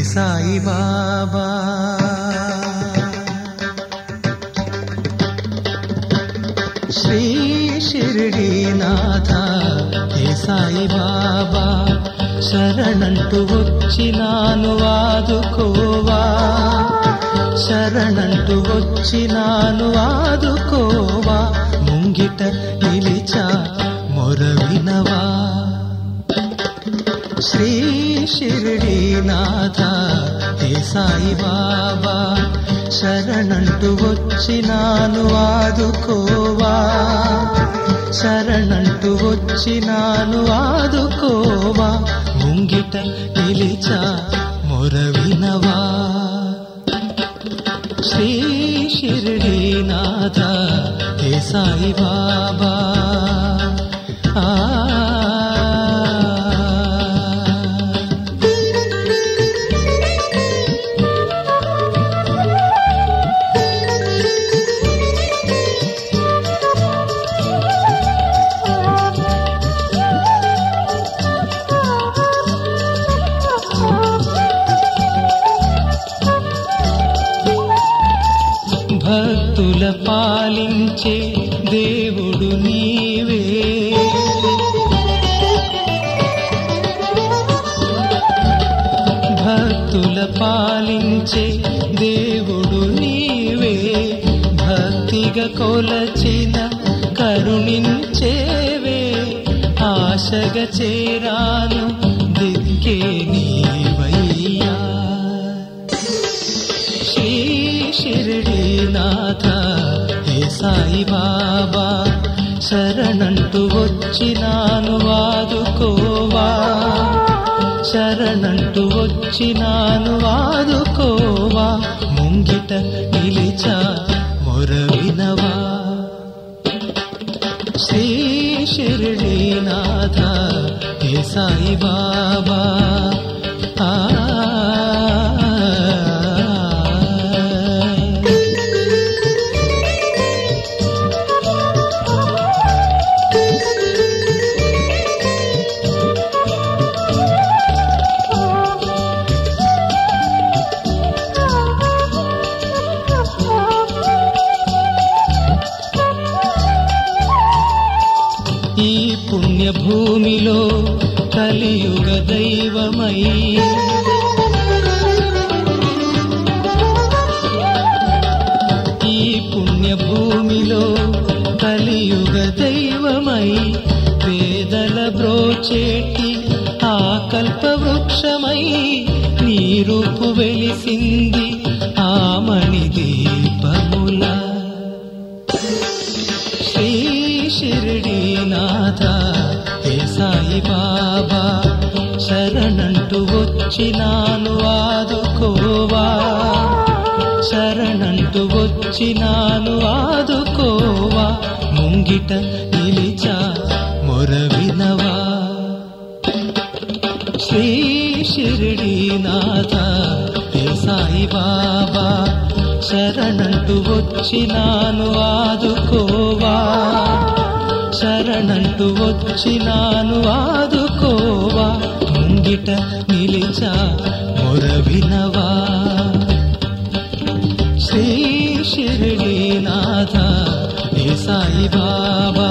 సాయి బాబా శ్రీ షిరిడీనాథ హే సాయి బాబా శరణంటూ వచ్చినాను వాదుకోవా శరణంటూ వచ్చినాను వాదుకోవా ముంగిట నిలిచా మొరవినవా శ్రీ షిరిడీనాథ హే సాయి బాబా శరణంటూ వచ్చినాను ఆదుకోవా శరణంటూ వచ్చినాను ఆదుకోవా ముంగిట నిలిచా మొరవినవా శ్రీ షిరిడీనాథ హే సాయి బాబా ఆ భక్తుల పాలించే దేవుడు నీవే భక్తుల పాలించే దేవుడు నీవే భక్తిగా కొలచిన కరుణించేవే ఆశగా చేరాను దిక్కే నీవయ్యా శ్రీ షిరిడీనాథ హే సాయి బాబా శరణంటూ వచ్చినాను వాదుకోవా శరణంటూ వచ్చినాను వాదుకోవా ముంగిట నిలిచా మొరవినవా శ్రీ షిరిడీనాథ హే సాయి బాబా ఆ ఈ పుణ్యభూమిలో కలియుగ దైవమై ఈ పుణ్యభూమిలో కలియుగ దైవమై వేదల బ్రోచేటి ఆ కల్పవృక్షమై నీ రూపు వెలిసింది ఆ మణి దీపముల శ్రీ షిరిడీనాథ హే సాయి బాబా శరణంటూ వచ్చినాను ఆదుకోవా శరణంటూ వచ్చినాను ఆదుకోవా ముంగిట నిలిచా మొరవినవా శ్రీ షిరిడీనాథ హే సాయి బాబా శరణంటూ వచ్చినాను ఆదుకోవా శరణంటూ వచ్చినాను ఆదుకోవా ముంగిట నిలిచా మొరవినవా శ్రీ షిరిడీనాథ హే సాయి బాబా